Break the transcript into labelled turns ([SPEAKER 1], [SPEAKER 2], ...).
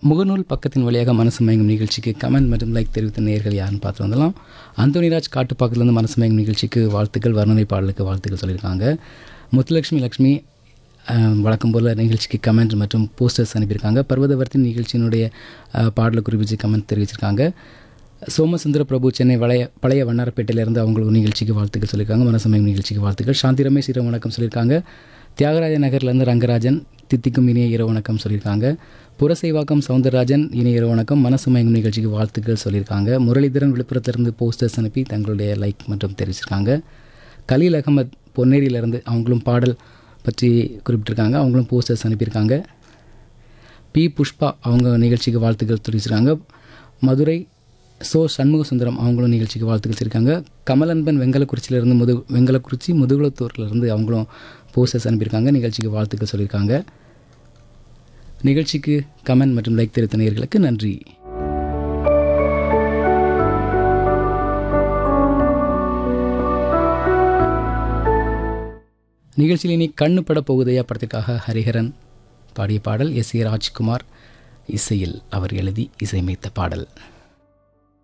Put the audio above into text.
[SPEAKER 1] முகநூல் பக்கத்தின் வழியாக மனசு மயங்கும் நிகழ்ச்சிக்கு கமெண்ட் மற்றும் லைக் தெரிவித்த நேயர்கள் யாருன்னு பார்த்து வந்துடலாம் அந்தோனிராஜ் காட்டுப்பாக்கத்துலேருந்து மனசு மயங்கும் நிகழ்ச்சிக்கு வாழ்த்துக்கள் வர்ணனை பாடலுக்கு வாழ்த்துக்கள் சொல்லியிருக்காங்க முத்துலட்சுமி லக்ஷ்மி அஹ், வழக்கம் போல் நிகழ்ச்சிக்கு கமெண்ட் மற்றும் போஸ்டர்ஸ் அனுப்பியிருக்காங்க பர்வதவர்த்தி நிகழ்ச்சியினுடைய அஹ், பாடலை குறிப்பிட்டு கமெண்ட் தெரிவிச்சிருக்காங்க சோமசுந்தர பிரபு சென்னை வளைய பழைய வண்ணாரப்பேட்டையிலேருந்து அவங்களுக்கு நிகழ்ச்சிக்கு வாழ்த்துக்கள் சொல்லியிருக்காங்க மனசமயம் நிகழ்ச்சிக்கு வாழ்த்துக்கள் சாந்தி ரமேஷ் இரவு வணக்கம் சொல்லியிருக்காங்க தியாகராஜ நகர்லேருந்து ரங்கராஜன் தித்திக்கும் இனிய இரவு வணக்கம் சொல்லியிருக்காங்க புரசைவாக்கம் சவுந்தரராஜன் இனிய இரவு வணக்கம் மனசமயம் நிகழ்ச்சிக்கு வாழ்த்துக்கள் சொல்லியிருக்காங்க முரளிதரன் விழுப்புரத்திலிருந்து போஸ்டர்ஸ் அனுப்பி தங்களுடைய லைக் மற்றும் தெரிவிச்சிருக்காங்க கலீல் அகமத் பொன்னேரியிலேருந்து அவங்களும் பாடல் பற்றி குறிப்பிட்டிருக்காங்க அவங்களும் போஸ்டர்ஸ் அனுப்பியிருக்காங்க பி புஷ்பா அவங்க நிகழ்ச்சிக்கு வாழ்த்துக்கள் தெரிவிச்சிருக்காங்க மதுரை சோ சண்முக சுந்தரம் அவங்களும் நிகழ்ச்சிக்கு வாழ்த்துக்கள் சொல்லியிருக்காங்க கமலன்பன் வெங்கலக்குறிச்சியிலேருந்து முது வெங்கலக்குறிச்சி முதுகுளத்தூர்லேருந்து அவங்களும் போஸ்டர்ஸ் அனுப்பியிருக்காங்க நிகழ்ச்சிக்கு வாழ்த்துக்கள் சொல்லியிருக்காங்க நிகழ்ச்சிக்கு கமெண்ட் மற்றும் லைக் தெரிவித்த நேயர்களுக்கு நன்றி நிகழ்ச்சியில் இனி கண்ணு பட போகுதையா படத்திற்காக ஹரிஹரன் பாடிய பாடல் எஸ் ஏ ராஜ்குமார் இசையில் அவர் எழுதி இசையமைத்த பாடல்